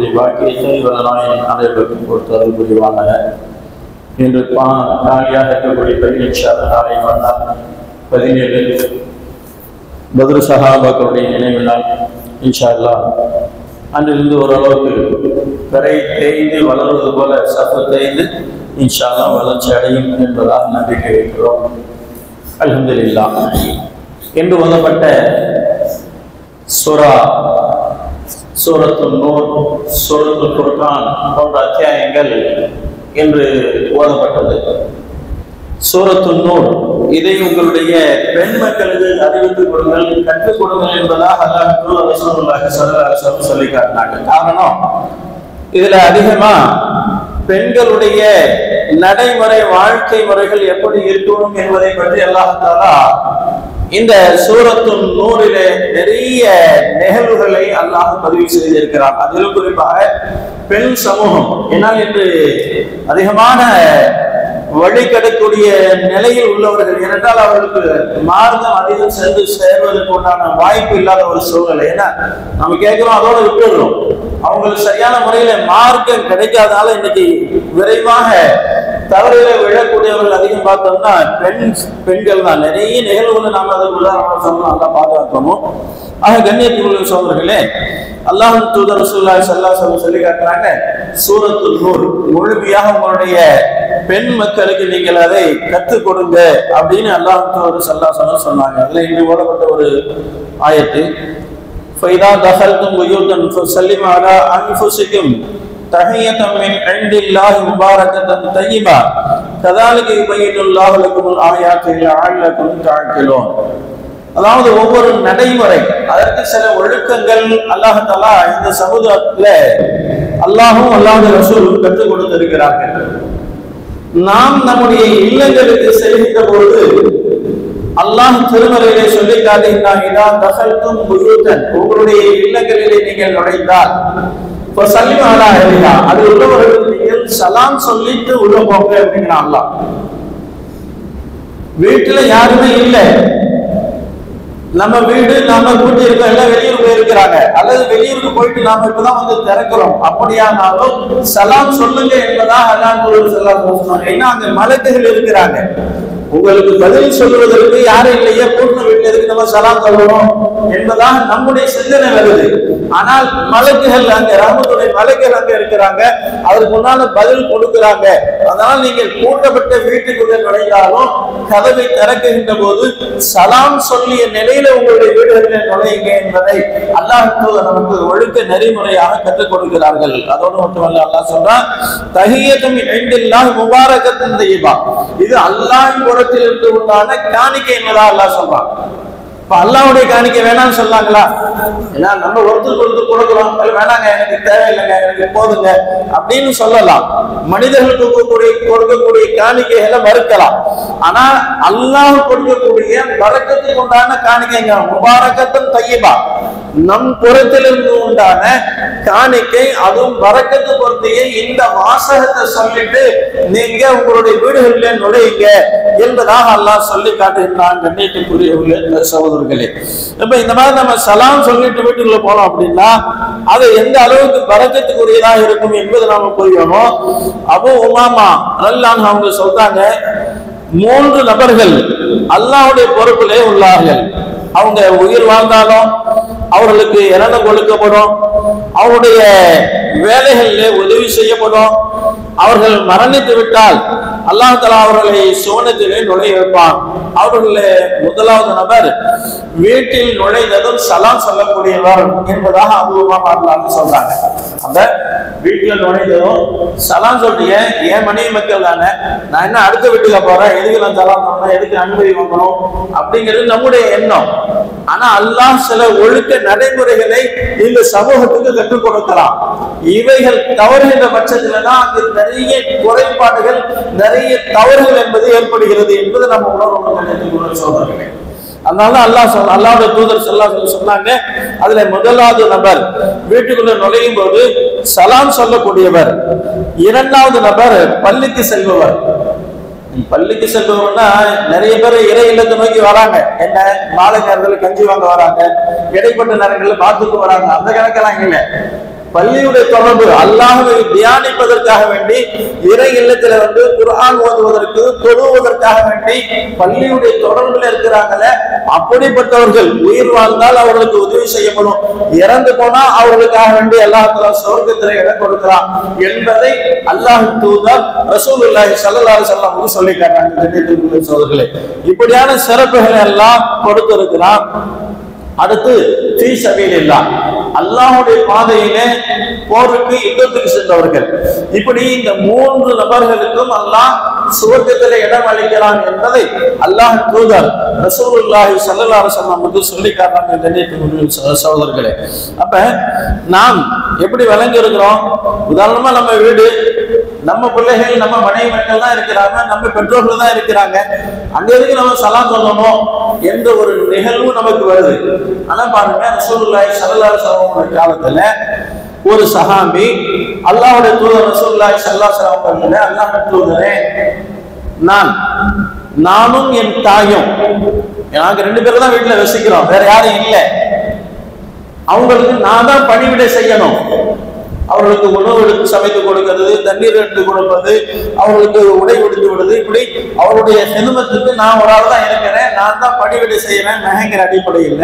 பாக்கியத்தை இவராயின் அனைவருக்கும் கொடுத்து அது புரிவாங்க இன்று பா காலியாக இருக்கக்கூடிய பரீட்சா நாளை மறுநாள் பதினேழு பத்ரு சஹாபாக்களுடைய நினைவு நாள் இன்ஷா அல்லாஹ் அன்றிலிருந்து ஓரளவுக்கு பிறை தேய்ந்து வளர்வது போல சஃப தேய்ந்து இன்ஷா அல்லாஹ் வளர்ச்சி அடையும் என்பதாக நம்பிக்கை வைக்கிறோம் அல்ஹம்துலில்லாஹ் என்று ஓதப்பட்ட சூரா சூரத்து நூர் சூரத்து குர்கான் போன்ற அத்தியாயங்கள் என்று ஓதப்பட்டது சூரத்து நூர் இதை உங்களுடைய பெண் மக்களுக்கு அறிவித்துக் கொடுங்கள் கற்றுக் கொடுங்கள் என்பதாக அல்லாஹ் ரசூலுல்லாஹி ஸல்லல்லாஹு அலைஹி வஸல்லம் சொல்லி காட்டினாங்க காரணம் இதுல அதிகமா பெண்களுடைய நடைமுறை வாழ்க்கை முறைகள் எப்படி இருக்கணும் என்பதை பற்றி அல்லாஹாலா இந்த சூரத்து நூறிலே நிறைய நிகழ்வுகளை அல்லாஹ் பதிவு செய்திருக்கிறார் அதிலும் குறிப்பாக பெண் சமூகம் ஏன்னால் இன்று அதிகமான வழிகடக்கூடிய நிலையில் உள்ளவர்கள் ஏனென்றால் அவர்களுக்கு மார்க்கம் அதிகம் சென்று சேர்வதற்கு உண்டான வாய்ப்பு இல்லாத ஒரு சூழ்நிலை ஏன்னா நம்ம கேட்கிறோம் அதோட விட்டுடுறோம் அவங்களுக்கு சரியான முறையில மார்க்கம் கிடைக்காதனால இன்னைக்கு விரைவாக தவறில விழக்கூடியவர்கள் அதிகம் பார்த்தோம்னா பெண் பெண்கள் தான் நிறைய நிகழ்வுகளை நாம் அதுக்கு உதாரணமாக சொல்லலாம் நல்லா பாதுகாக்கணும் ஆக கண்ணியத்துக்குள்ள சோதர்களே அல்லாஹ் தூதர் ரசூல்லா ஸல்லல்லாஹு அலைஹி வஸல்லம் சொல்லி காட்டுறாங்க சூரத்துல் நூர் முழுமையாக உங்களுடைய பெண் மக்களுக்கு நீங்கள் அதை கற்றுக் கொடுங்க அப்படின்னு அல்லாஹ் தூதர் ஸல்லல்லாஹு அலைஹி வஸல்லம் சொன்னாங்க அதுல இன்று ஓடப்பட்ட ஒரு ஆயத்து فإذا دخلتم بيوتا فسلموا على أنفسكم تحية من عند الله مباركة طيبة كذلك يبين الله لكم الآيات لعلكم تعقلون அதாவது ஒவ்வொரு நடைமுறை அதற்கு சில ஒழுக்கங்கள் அல்லாஹாலா இந்த சமுதாயத்துல அல்லாஹும் அல்லாஹ் ரசூலும் கற்றுக் கொடுத்திருக்கிறார்கள் நாம் நம்முடைய இல்லங்களுக்கு செல்கின்ற பொழுது அல்லாஹ் திருமலையிலே சொல்லி காட்டுகிறான் இதான் தகல்தும் புயூத்தன் உங்களுடைய இல்லங்களிலே நீங்கள் நுழைந்தால் இப்போ சல்லிம் அலா அலிஹா அது உள்ளவர்களுக்கு நீங்கள் சலாம் சொல்லிட்டு உள்ள போங்க அப்படிங்கிறான் அல்லாஹ் வீட்டுல யாருமே இல்லை நம்ம வீடு நாம கூட்டி இருக்கோம் எல்லாம் வெளியூர் போயிருக்கிறாங்க அல்லது வெளியூருக்கு போயிட்டு நாம இப்பதான் வந்து திறக்கிறோம் அப்படியானாலும் சலாம் சொல்லுங்க என்பதாக அல்லாஹ் சலாம் சொன்னாங்க ஏன்னா அங்க மலக்குகள் இருக்கிறாங்க உங்களுக்கு பதில் சொல்லுவதற்கு யாரும் இல்லையே பூர்ண வீட்டில் இருக்கு நம்ம சலாம் சொல்லணும் என்பதாக நம்முடைய சிந்தனை வருது ஆனால் மலக்குகள் அங்க ராமத்துடைய மலக்குகள் அங்க இருக்கிறாங்க அதற்கு முன்னால பதில் கொடுக்கிறாங்க அதனால நீங்கள் கூட்டப்பட்ட வீட்டுக்குள்ள நுழைந்தாலும் கதவை திறக்குகின்ற போது சலாம் சொல்லிய நிலையில உங்களுடைய வீடுகளில் நுழையுங்க என்பதை அல்லாஹ் நமக்கு ஒழுக்க நெறிமுறையாக கற்றுக் கொடுக்கிறார்கள் அதோடு மட்டுமல்ல அல்லாஹ் சொல்றான் தஹியத்தும் இண்டில்லாஹ் முபாரகத்தின் தெய்வா இது அல்லாஹ் புறத்தில் இருந்து உண்டான காணிக்கை என்பதா அல்லாஹ் சொல்றான் இப்ப அல்லாவுடைய காணிக்கை வேணாம்னு சொல்லாங்களா ஏன்னா நம்ம ஒருத்தருக்கு ஒருத்தர் கொடுக்குறோம் அது வேணாங்க எனக்கு தேவையில்லைங்க எனக்கு போதுங்க அப்படின்னு சொல்லலாம் மனிதர்கள் கொடுக்கக்கூடிய கொடுக்கக்கூடிய காணிக்கைகளை மறுக்கலாம் ஆனா அல்லாஹ் கொடுக்கக்கூடிய வரக்கத்துக்கு உண்டான காணிக்கைங்க முபாரக்கத்தும் தையபா நம் புறத்திலிருந்து உண்டான காணிக்கை அதுவும் வரக்கத்து பொருத்திய இந்த வாசகத்தை சொல்லிட்டு நீங்க உங்களுடைய வீடுகளில் நுழையுங்க என்பதாக அல்லாஹ் சொல்லி காட்டுகின்றான் கண்ணியத்துக்குரிய சகோதரர்களே இப்ப இந்த மாதிரி நம்ம சலாம் சொல்லிட்டு வீட்டுக்குள்ள போனோம் அப்படின்னா அது எந்த அளவுக்கு வரக்கத்துக்குரியதாக இருக்கும் என்பதை நாம புரியணும் அபு உமாமா அல்லாஹ் அவங்க சொல்றாங்க மூன்று நபர்கள் அல்லாஹ்வுடைய பொறுப்பிலே உள்ளார்கள் அவங்க உயிர் வாழ்ந்தாலும் அவர்களுக்கு இரணம் கொடுக்கப்படும் அவருடைய வேலைகளிலே உதவி செய்யப்படும் அவர்கள் மரணித்து விட்டால் அல்லாஹ் தலா அவர்களை சுவனத்திலே நுழைய வைப்பான் அவர்களே முதலாவது நபர் வீட்டில் நுழைந்ததும் சலாம் சொல்லக்கூடியவர் என்பதாக அபூர்வமாக அல்லாஹ் சொல்றாங்க அந்த வீட்டுல நுழைந்ததும் சலாம் சொல்றீங்க என் மனைவி மக்கள் தானே நான் என்ன அடுத்த வீட்டுக்கு போறேன் எதுக்கு நான் சலாம் பண்ணணும் எதுக்கு அனுமதி வாங்கணும் அப்படிங்கிறது நம்முடைய எண்ணம் ஆனா அல்லாஹ் சில ஒழுக்க நடைமுறைகளை இந்த சமூகத்துக்கு கற்றுக் கொடுக்கலாம் இவைகள் தவறுகின்ற பட்சத்துல தான் அங்கு நிறைய குறைபாடுகள் நிறைய தவறுகள் என்பது ஏற்படுகிறது என்பது நம்ம உணர்வு சோதனை அதனால அல்லாஹ் சொல் அல்லாஹ்வுடைய தூதர் ஸல்லல்லாஹு அலைஹி சொன்னாங்க அதுல முதலாவது நபர் வீட்டுக்குள்ள நுழையும் போது சலாம் சொல்லக்கூடியவர் இரண்டாவது நபர் பள்ளிக்கு செல்பவர் பள்ளிக்கு செல்பவர்னா நிறைய பேர் இறை இல்லத்தை நோக்கி வராங்க என்ன மாலை நேரத்தில் கஞ்சி வாங்க வராங்க இடைப்பட்ட நேரங்களில் பாத்துக்கு வராங்க அந்த கணக்கெல்லாம் இல்லை பள்ளியுடைய தொடர்பு அல்லாஹ்வை தியானிப்பதற்காக வேண்டி இறை இல்லத்துல வந்து குர்ஆன் ஓதுவதற்கு தொழுவதற்காக வேண்டி பள்ளியுடைய தொடர்புல இருக்கிறாங்களே அப்படிப்பட்டவர்கள் உயிர் வாழ்ந்தால் அவர்களுக்கு உதவி செய்யப்படும் இறந்து போனா அவர்களுக்காக வேண்டி அல்லாஹ் சொர்க்கத்தில் இடம் கொடுக்கிறான் என்பதை அல்லாஹ் தூதர் ரசூலுல்லாஹி ஸல்லல்லாஹு அலைஹி வஸல்லம் சொல்லி காட்டாங்க கண்ணியத்திற்குரிய சோதர்களே இப்படியான சிறப்புகளை எல்லாம் கொடுத்திருக்கிறான் அடுத்து ஃபீ சபீலில்லாஹ் அல்லாஹ்வுடைய பாதையிலே போருக்கு யுத்தத்துக்கு சென்றவர்கள் இப்படி இந்த மூன்று நபர்களுக்கும் அல்லாஹ் சுவர்க்கத்திலே இடம் அளிக்கிறான் என்பதை அல்லாஹ் தூதர் ரசூலுல்லாஹி ஸல்லல்லாஹு அலைஹி வஸல்லம் வந்து சொல்லி காட்டாங்க கண்ணியத்திற்குரிய சகோ- சகோதரர்களே அப்ப நாம் எப்படி விளங்கி இருக்கிறோம் உதாரணமா நம்ம வீடு நம்ம பிள்ளைகள் நம்ம மனைவி மக்கள் தான் இருக்கிறாங்க நம்ம பெற்றோர்கள் தான் இருக்கிறாங்க அங்க எதுக்கு நம்ம சலாம் சொல்லணும் என்ற ஒரு நிகழ்வு நமக்கு வருது ஆனா பாருங்க ரசூலுல்லாஹி ஸல்லல்லாஹு அலைஹி வஸல்லம் காலத்துல ஒரு சஹாபி அல்லாஹ்வுடைய தூதர் ரசூலுல்லாஹி ஸல்லல்லாஹு அலைஹி வஸல்லம் அவர்களே அல்லாஹ் தூதரே நான் நானும் என் தாயும் நாங்க ரெண்டு பேரும் தான் வீட்டுல வசிக்கிறோம் வேற யாரும் இல்லை அவங்களுக்கு நான் தான் பணிவிடை செய்யணும் அவர்களுக்கு உணவு எடுத்து சமைத்து கொடுக்கிறது தண்ணீர் எடுத்து கொடுப்பது அவர்களுக்கு உடை உடுத்து விடுறது இப்படி அவருடைய செல்வத்துக்கு நான் ஒரு ஆள் தான் இருக்கிறேன் நான் தான் பணிவிடை செய்யறேன் மெஹங்கிற அடிப்படையில்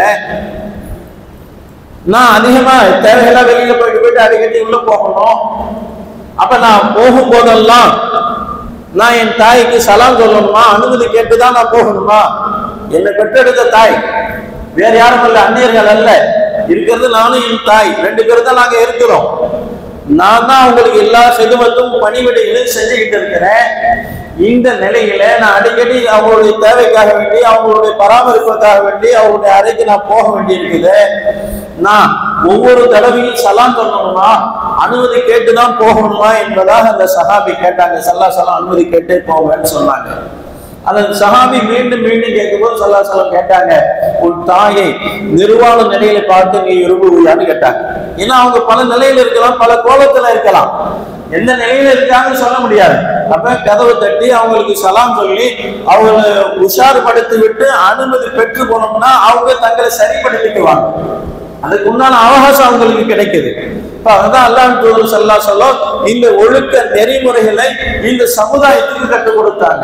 நான் அதிகமா தேவையெல்லாம் வெளியில போயிட்டு போயிட்டு அடிக்கடி உள்ள போகணும் அப்ப நான் போகும் போதெல்லாம் நான் என் தாய்க்கு சலாம் சொல்லணுமா அனுமதி கேட்டுதான் நான் போகணுமா என்னை பெற்றெடுத்த தாய் வேற யாரும் இல்ல அந்நியர்கள் அல்ல இருக்கிறது நானும் என் தாய் ரெண்டு பேரும் தான் நாங்க இருக்கிறோம் நான் தான் அவங்களுக்கு எல்லா செதுமத்தும் பணிவிடைகளும் செஞ்சுக்கிட்டு இருக்கிறேன் இந்த நிலையில நான் அடிக்கடி அவங்களுடைய தேவைக்காக வேண்டி அவங்களுடைய பராமரிப்புக்காக வேண்டி அவங்களுடைய அறைக்கு நான் போக வேண்டி இருக்குது நான் ஒவ்வொரு தடவையும் சலாம் சொல்லணுமா அனுமதி கேட்டுதான் போகணுமா என்பதாக அந்த சஹாபி கேட்டாங்க சல்லா சலாம் அனுமதி கேட்டே போவேன்னு சொன்னாங்க அந்த சஹாபி மீண்டும் மீண்டும் கேட்கும்போது சல்லா சலம் கேட்டாங்க உன் தாயை நிர்வாண நிலையில பார்த்து நீ விரும்புவியான்னு கேட்டாங்க ஏன்னா அவங்க பல நிலையில இருக்கலாம் பல கோலத்துல இருக்கலாம் எந்த நிலையில இருக்காங்கன்னு சொல்ல முடியாது அப்ப கதவை தட்டி அவங்களுக்கு சலாம் சொல்லி அவங்களை உஷார்படுத்தி விட்டு அனுமதி பெற்று போனோம்னா அவங்க தங்களை சரிப்படுத்திக்குவாங்க அதுக்கு உண்டான அவகாசம் அவங்களுக்கு கிடைக்குது இப்ப அதான் அல்லாஹ் தூதர் சல்லா சொல்லம் இந்த ஒழுக்க நெறிமுறைகளை இந்த சமுதாயத்துக்கு கற்றுக் கொடுத்தாங்க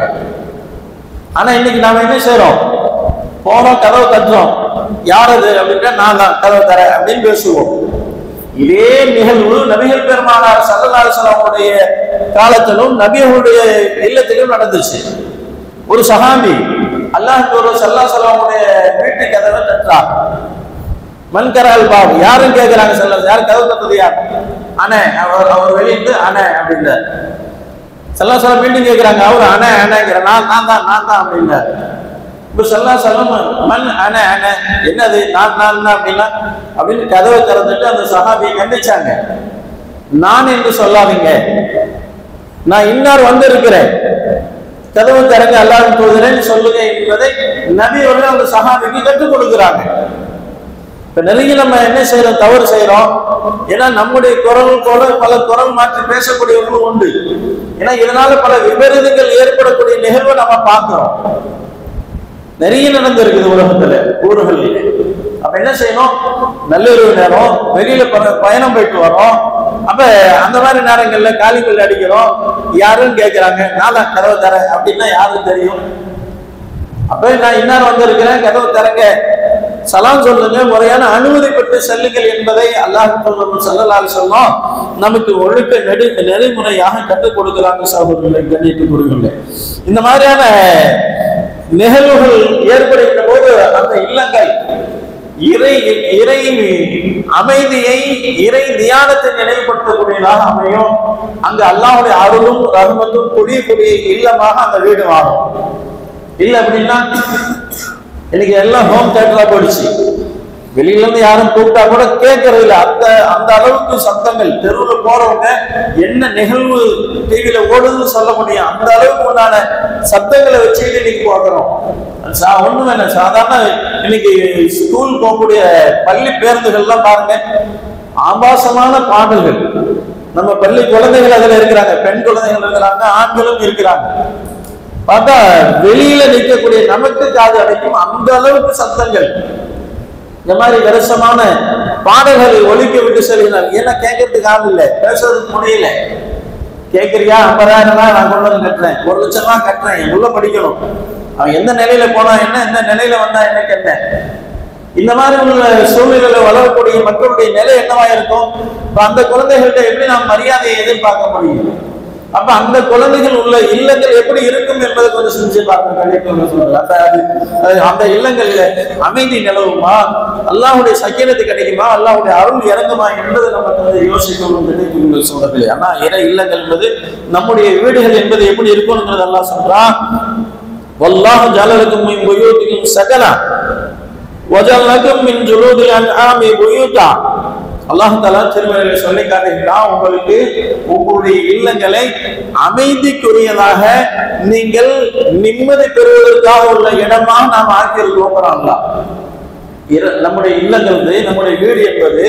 ஆனா இன்னைக்கு நாம என்ன செய்றோம் போறோம் கதவை தட்டுறோம் யார் அது அப்படின்னா நான் தான் கதவை தரேன் அப்படின்னு பேசுவோம் இதே நிகழ்வு நபிகள் பெருமானார் சல்லல்லாஹுடைய காலத்திலும் நபிகளுடைய இல்லத்திலும் நடந்துச்சு ஒரு சஹாபி அல்லாஹ் தூதர் சல்லா சலாமுடைய வீட்டு கதவை தட்டுறார் மன்கரால் பாபு யாரும் கேட்கிறாங்க செல்ல யாரும் கதவு தட்டது யார் அண்ணே அவர் அவர் வெளியிட்டு அண்ணே அப்படின்றார் செல்லா சலம் மீண்டும் கேட்கிறாங்க அவர் அண்ணே அண்ணேங்கிற நான் நான் தான் நான் தான் அப்படின்னார் இப்ப செல்லா சலம் மண் அண்ணே அண்ணே என்னது நான் நான் தான் அப்படின்னா அப்படின்னு கதவை திறந்துட்டு அந்த சஹாபியை கண்டிச்சாங்க நான் என்று சொல்லாதீங்க நான் இன்னார் வந்திருக்கிறேன் கதவு திறங்க அல்லாஹ் தூதரேன்னு சொல்லுங்க என்பதை நபி அவர்கள் அந்த சஹாபிக்கு கற்றுக் கொடுக்கிறாங்க இப்ப நிறைய நம்ம என்ன செய்யறோம் தவறு செய்யறோம் ஏன்னா நம்முடைய குரல் போல பல குரல் மாற்றி பேசக்கூடியவர்களும் உண்டு ஏன்னா இதனால பல விபரீதங்கள் ஏற்படக்கூடிய நிகழ்வை நம்ம பார்க்கிறோம் நிறைய நடந்திருக்குது உலகத்துல ஊர்களில் அப்ப என்ன செய்யணும் நள்ளிரவு நேரம் வெளியில ப- பயணம் போயிட்டு வரோம் அப்ப அந்த மாதிரி நேரங்கள்ல காலிங்கள் அடிக்கிறோம் யாருன்னு கேட்கிறாங்க நான் தான் கதவை தரேன் அப்படின்னா யாரும் தெரியும் அப்ப நான் இன்னார் வந்திருக்கிறேன் கதவு திறங்க சலாம் சொல்லுங்க முறையான அனுமதி பெற்று செல்லுங்கள் என்பதை அல்லாஹ் செல்லலால் சொன்னோம் நமக்கு ஒழுக்க நெடு நெறிமுறையாக கற்றுக் கொடுக்கிறாங்க சகோதரர்களை கண்ணியத்து கூறுகளை இந்த மாதிரியான நிகழ்வுகள் ஏற்படுகின்ற போது அந்த இல்லங்கள் இறை இறை அமைதியை இறை தியானத்தை நினைவுபடுத்தக்கூடியதாக அமையும் அங்கு அல்லாஹ்வுடைய அருளும் ரஹமத்தும் குடிய குடிய இல்லமாக அந்த வீடு மாறும் இல்ல அப்படின்னா இன்னைக்கு எல்லாம் ஹோம் தியேட்டரா போயிடுச்சு வெளியில இருந்து யாரும் கூப்பிட்டா கூட கேட்கறது இல்ல அந்த அந்த அளவுக்கு சத்தங்கள் தெருவில் போறவங்க என்ன நிகழ்வு டிவியில ஓடுதுன்னு சொல்ல முடியும் அந்த அளவுக்கு உண்டான சத்தங்களை வச்சுக்கிட்டு இன்னைக்கு பார்க்கிறோம் சா ஒண்ணும் வேணாம் சாதாரண இன்னைக்கு ஸ்கூல் போகக்கூடிய பள்ளி பேருந்துகள்லாம் பாருங்க ஆபாசமான பாடல்கள் நம்ம பள்ளி குழந்தைகள் அதுல இருக்கிறாங்க பெண் குழந்தைகள் இருக்கிறாங்க ஆண்களும் இருக்கிறாங்க பார்த்தா வெளியில நிற்கக்கூடிய நமக்கு காது அடைக்கும் அந்த அளவுக்கு சத்தங்கள் இந்த மாதிரி விரசமான பாடல்களை ஒலிக்க விட்டு செல்கிறார் ஏன்னா கேட்கறதுக்கு ஆள் இல்லை பேசுறதுக்கு முடியல கேட்கறியா ஐம்பதாயிரம் தான் நான் கொண்டு வந்து கட்டுறேன் ஒரு லட்சம் தான் கட்டுறேன் என் உள்ள படிக்கணும் அவன் எந்த நிலையில போனா என்ன எந்த நிலையில வந்தா எனக்கு என்ன இந்த மாதிரி உள்ள சூழ்நிலையில வளரக்கூடிய மக்களுடைய நிலை என்னவா இருக்கும் இப்ப அந்த குழந்தைகள்கிட்ட எப்படி நாம் மரியாதையை எதிர்பார்க்க முடியும் அப்ப அந்த குழந்தைகள் உள்ள இல்லங்கள் எப்படி இருக்கும் என்பதை கொஞ்சம் செஞ்சு பார்க்க கண்டிப்பாக சொல்றாங்க அப்ப அது அது அந்த இல்லங்கள்ல அமைதி நிலவுமா அல்லாஹ்வுடைய சக்கீனத்து கிடைக்குமா அல்லாஹ்வுடைய அருள் இறங்குமா என்பதை நமக்கு வந்து யோசிக்கணும் கிடைக்கும் சொல்றதில்லை ஆனா இறை இல்லங்கள் என்பது நம்முடைய வீடுகள் என்பது எப்படி இருக்கும்ங்கிறது அல்லாஹ் சொல்றான் வல்லாஹ் ஜலலக்கும் மின் புயூத்திக்கும் சகனா வஜல்லக்கும் மின் ஜுலூதில் அன்ஆமி புயூதா அல்லாஹ் தஆலா திருமறையில சொல்லி காட்டுகிறான் உங்களுக்கு உங்களுடைய இல்லங்களை அமைதிக்குரியதாக நீங்கள் நிம்மதி பெறுவதற்காக உள்ள இடமா நாம் ஆக்கியிருக்கிறோம் அல்லாஹ் இர- நம்முடைய இல்லங்கள் வந்து, நம்முடைய வீடு என்பது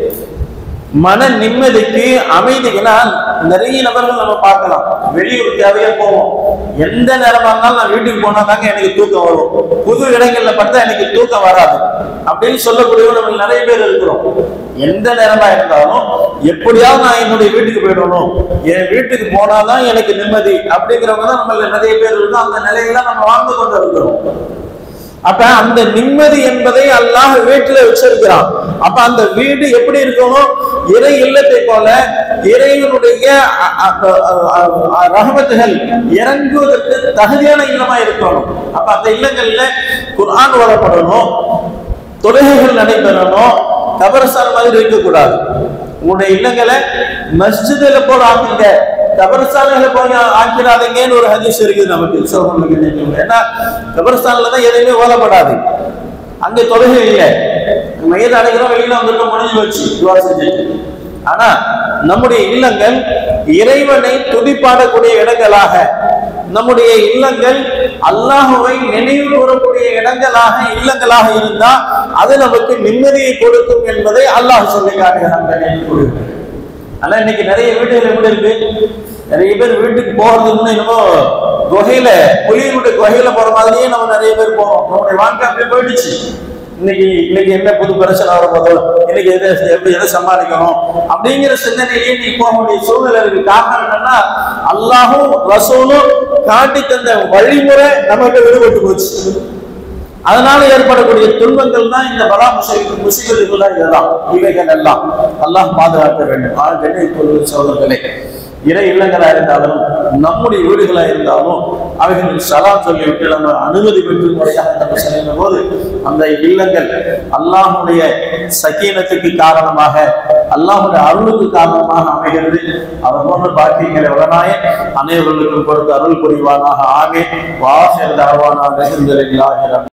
மன நிம்மதிக்கு அமைதிக்குன்னா நிறைய நபர்கள் நம்ம பார்க்கலாம் வெளியூர் தேவையா போவோம் எந்த நேரமா இருந்தாலும் நான் வீட்டுக்கு போனா தாங்க எனக்கு தூக்கம் வரும் புது இடங்கள்ல பார்த்தா எனக்கு தூக்கம் வராது அப்படின்னு சொல்லக்கூடியவங்க நம்ம நிறைய பேர் இருக்கிறோம் எந்த நேரமா இருந்தாலும் எப்படியாவது நான் என்னுடைய வீட்டுக்கு போயிடணும் என் வீட்டுக்கு போனாதான் எனக்கு நிம்மதி அப்படிங்கிறவங்க தான் நம்மள நிறைய பேர் இருக்கோம் அந்த நிலையில நம்ம வாழ்ந்து கொண்டு இருக்கிறோம் அப்ப அந்த நிம்மதி என்பதை அல்லாஹ் வீட்டுல வச்சிருக்கிறான் அப்ப அந்த வீடு எப்படி இருக்கணும் இறை இல்லத்தை போல இறைவனுடைய அ- அ- அ- அ- அ- ரஹமத்துகள் இறங்குவதற்கு தகுதியான இல்லமா இருக்கணும் அப்ப அந்த இல்லங்கள்ல குர்ஆன் ஓதப்படணும் தொழுகைகள் நடைபெறணும் கபரஸ்தான் மாதிரி இருக்கக்கூடாது உங்களுடைய இல்லங்களை மஸ்ஜிதுல போல ஆக்குங்க கபரஸ்தான்களை போய் ஆக்கிறாதீங்கன்னு ஒரு ஹதீஸ் இருக்குது நமக்கு சோழர்களுக்கு தெரியும். ஏன்னா கபரஸ்தான்ல தான் எதையுமே ஓதப்படாது அங்க தொழுகை இல்லை மையத்தை அடைக்கிறோம் வெளியில வந்துட்டு முடிஞ்சு வச்சு துவா செஞ்சுட்டு ஆனா நம்முடைய இல்லங்கள் இறைவனை துதிப்பாடக்கூடிய இடங்களாக நம்முடைய இல்லங்கள் அல்லாஹுவை நினைவு கூறக்கூடிய இடங்களாக இல்லங்களாக இருந்தா அது நமக்கு நிம்மதியை கொடுக்கும் என்பதை அல்லாஹ் சொல்லி காட்டுகிறான் கண்ணியத்துக்கு கொடுக்கிறேன். ஆனா இன்னைக்கு நிறைய வீடுகள் எப்படி இருக்கு நிறைய பேர் வீட்டுக்கு போறதுக்கு முன்ன என்னமோ குகையில புலியினுடைய குகையில போற மாதிரியே நம்ம நிறைய பேர் போறோம் நம்முடைய வாழ்க்கை அப்படியே போயிடுச்சு இன்னைக்கு இன்னைக்கு என்ன புது பிரச்சனை வரும்போதோ இன்னைக்கு எதை எப்படி எதை சமாளிக்கணும் அப்படிங்கிற சிந்தனையிலேயே நீ போக வேண்டிய சூழ்நிலை இருக்கு காரணம் என்னன்னா அல்லாஹும் ரசூலும் காட்டி தந்த வழிமுறை நமக்கு விடுபட்டு போச்சு அதனால ஏற்படக்கூடிய துன்பங்கள் தான் இந்த பலா முசைக்கு முசிபத்துகள் தான் இதெல்லாம் இவைகள் எல்லாம் அல்லாஹ் பாதுகாக்க வேண்டும் ஆக கண்ணியத்துள்ள சோதர்களே இறை இல்லங்களா இருந்தாலும் நம்முடைய வீடுகளா இருந்தாலும் அவைகளில் சலாம் சொல்லிவிட்டு நம்ம அனுமதி பெற்று முறையாக நம்ம செல்லும் போது அந்த இல்லங்கள் அல்லாஹுடைய சக்கீனத்துக்கு காரணமாக அல்லாஹுடைய அருளுக்கு காரணமாக அமைகிறது அவர் போன்ற பாக்கியங்களை உடனாய அனைவர்களுக்கும் கொடுத்து அருள் புரிவானாக ஆமே வாசல் தரவானாக இருந்ததில்லாக